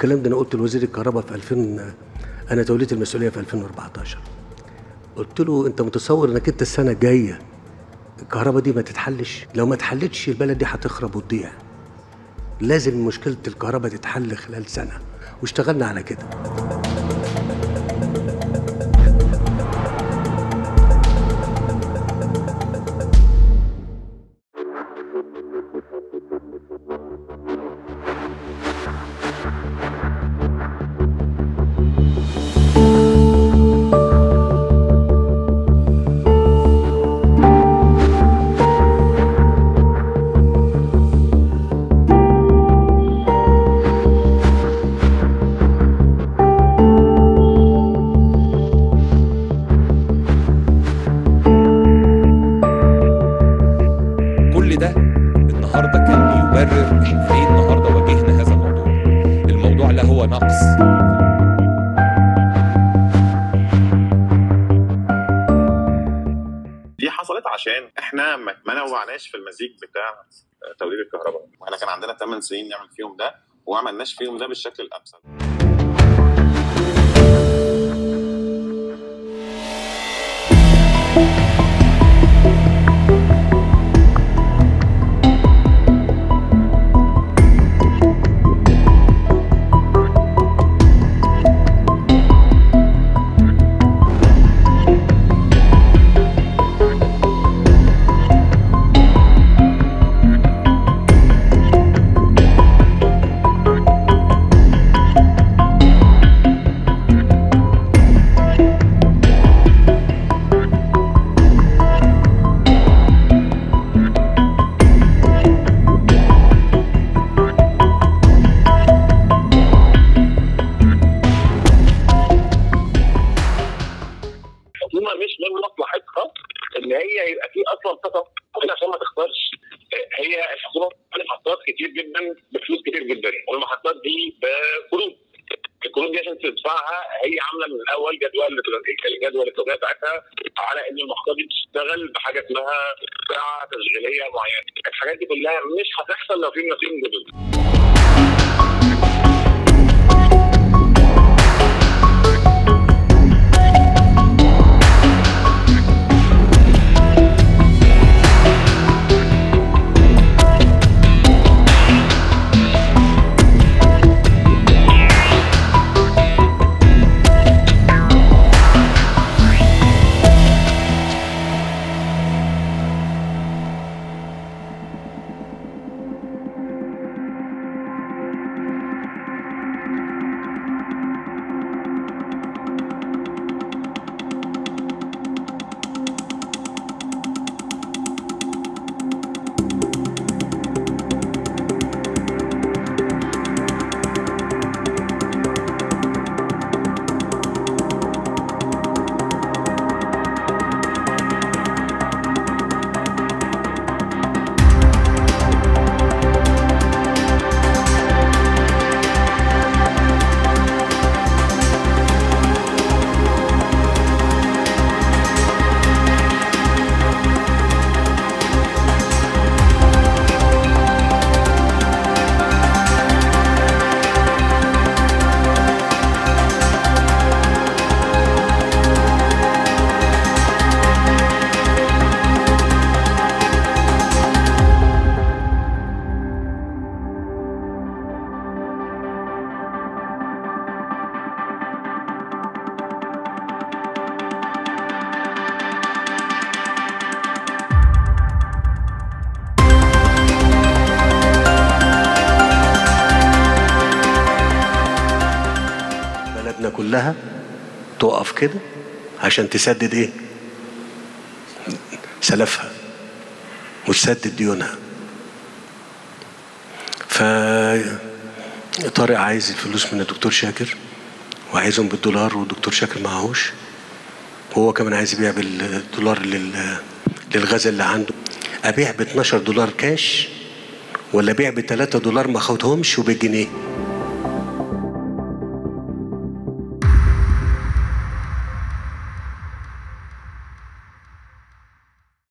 الكلام ده انا قلت لوزير الكهرباء في 2000 انا توليت المسؤوليه في 2014 قلت له انت متصور انك انت السنه الجايه الكهرباء دي ما تتحلش لو ما اتحلتش البلد دي هتخرب وتضيع لازم مشكله الكهرباء تتحل خلال سنه واشتغلنا على كده كل ده النهارده كان بيبرر احنا ليه النهارده واجهنا هذا الموضوع الموضوع لا هو نقص دي حصلت عشان احنا ما ما نوعناش في المزيج بتاع توليد الكهرباء واحنا كان عندنا 8 سنين نعمل فيهم ده وما عملناش فيهم ده بالشكل الامثل الحكومه مش من مصلحتها ان هي يبقى في اصلا خطط عشان ما تخسرش هي الحكومه بتعمل محطات كتير جدا بفلوس كتير جدا والمحطات دي بقروض القروض دي عشان تدفعها هي عامله من الاول جدول الجدول التوزيع بتاعتها على ان المحطات دي بتشتغل بحاجه اسمها ساعه تشغيليه معينه الحاجات دي كلها مش هتحصل لو في منافسين جدد بلدنا كلها تقف كده عشان تسدد ايه سلفها وتسدد ديونها ف طارق عايز الفلوس من الدكتور شاكر وعايزهم بالدولار والدكتور شاكر معهوش وهو كمان عايز يبيع بالدولار لل... للغاز اللي عنده ابيع ب 12 دولار كاش ولا ابيع ب 3 دولار ما اخدهمش وبالجنيه